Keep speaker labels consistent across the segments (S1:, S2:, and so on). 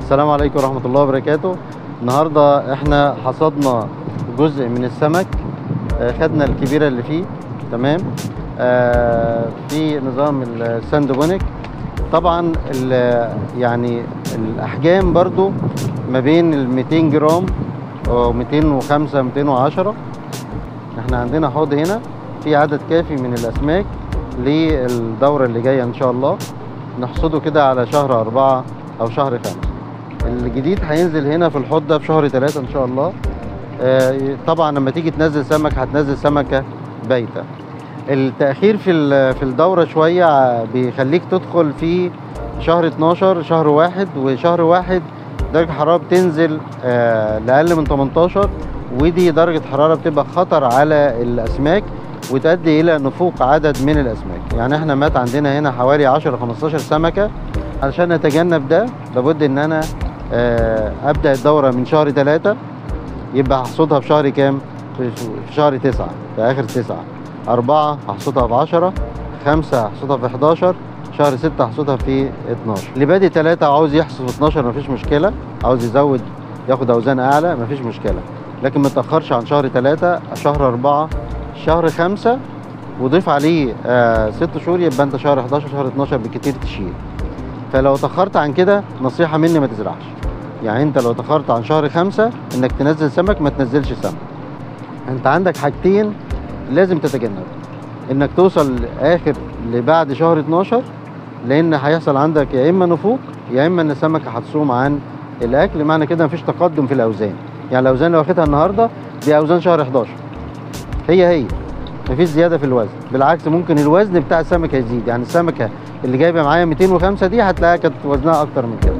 S1: السلام عليكم ورحمة الله وبركاته النهاردة احنا حصدنا جزء من السمك آه، خدنا الكبيرة اللي فيه تمام آه، في نظام الساندبونيك طبعا ال- يعني الأحجام برضو ما بين ال 200 جرام و 205 210 احنا عندنا حوض هنا في عدد كافي من الأسماك للدورة اللي جاية إن شاء الله نحصده كده على شهر أربعة أو شهر خمسة الجديد هينزل هنا في الحوض ده في شهر ثلاثة إن شاء الله آه، طبعا لما تيجي تنزل سمك هتنزل سمكة بايتة التأخير في ال- في الدورة شوية ع- بيخليك تدخل في شهر 12 شهر واحد وشهر واحد درجة الحرارة بتنزل آه، لأقل من 18 ودي درجة حرارة بتبقى خطر على الأسماك وتؤدي إلى نفوق عدد من الأسماك يعني احنا مات عندنا هنا حوالي 10 15 سمكة علشان نتجنب ده لابد إن أنا آه، أبدأ الدورة من شهر 3 يبقى هحصدها في شهر كام؟ في في شهر 9 في آخر 9 أربعة هحصدها في 10 خمسة هحصدها في 11 شهر 6 هحصدها في 12 اللي بادئ 3 وعاوز يحصد في 12 مفيش مشكلة عاوز يزود ياخد أوزان أعلى مفيش مشكلة لكن ما تأخرش عن شهر 3 شهر 4 شهر 5 وضيف عليه آه ست شهور يبقى انت شهر 11 شهر 12 بالكتير تشيل فلو تأخرت عن كده نصيحة مني ما تزرعش يعني انت لو تأخرت عن شهر خمسة انك تنزل سمك ما تنزلش سمك انت عندك حاجتين لازم تتجنبهم انك توصل لاخر لبعد شهر 12 لان هيحصل عندك يا اما نفوق يا اما ان السمكه هتصوم عن الاكل معنى كده مفيش تقدم في الاوزان يعني الاوزان اللي واخدها النهارده دي اوزان شهر 11 هي هي مفيش زياده في الوزن بالعكس ممكن الوزن بتاع السمكه يزيد يعني السمكه اللي جايبه معايا 205 دي هتلاقيها كانت وزنها اكتر من كده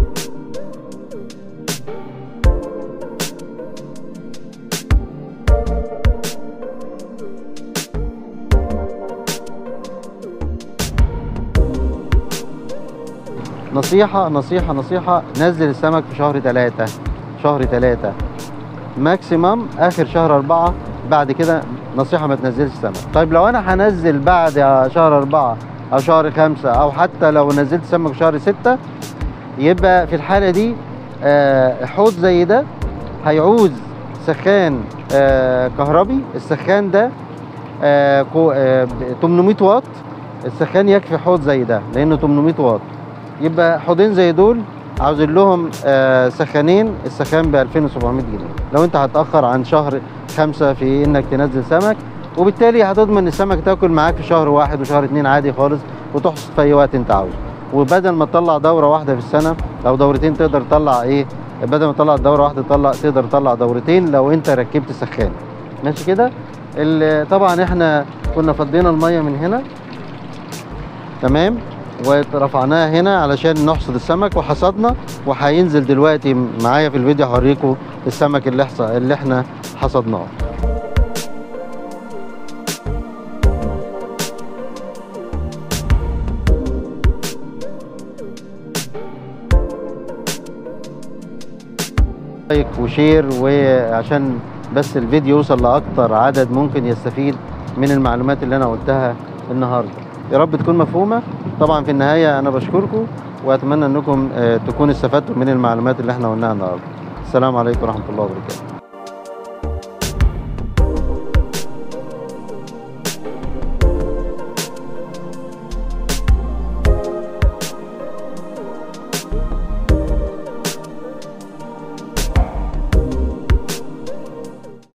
S1: نصيحة نصيحة نصيحة نزل السمك في شهر ثلاثة شهر ثلاثة ماكسيمم آخر شهر أربعة بعد كده نصيحة ما تنزلش سمك طيب لو أنا هنزل بعد شهر أربعة أو شهر خمسة أو حتى لو نزلت سمك في شهر ستة يبقى في الحالة دي آه، حوض زي ده هيعوز سخان آه، كهربي السخان ده آه، كو- آه، ب- 800 واط السخان يكفي حوض زي ده لأنه 800 واط يبقى حوضين زي دول عاوزين لهم آه، سخانين السخان ب 2700 جنيه لو انت هتاخر عن شهر خمسة في انك تنزل سمك وبالتالي هتضمن السمك تاكل معاك في شهر واحد وشهر اتنين عادي خالص وتحصد في اي وقت انت عاوزه وبدل ما تطلع دوره واحده في السنه او دورتين تقدر تطلع ايه بدل ما تطلع دوره واحده تطلع تقدر تطلع دورتين لو انت ركبت سخان ماشي كده ال- طبعا احنا كنا فضينا الميه من هنا تمام ورفعناها هنا علشان نحصد السمك وحصدنا وهينزل دلوقتي معايا في الفيديو هوريكم السمك اللي حص... اللي احنا حصدناه لايك وشير وعشان بس الفيديو يوصل لاكتر عدد ممكن يستفيد من المعلومات اللي انا قلتها النهارده يا رب تكون مفهومه طبعا في النهايه انا بشكركم واتمنى انكم آه، تكونوا استفدتوا من المعلومات اللي احنا قلناها النهارده السلام عليكم ورحمه الله وبركاته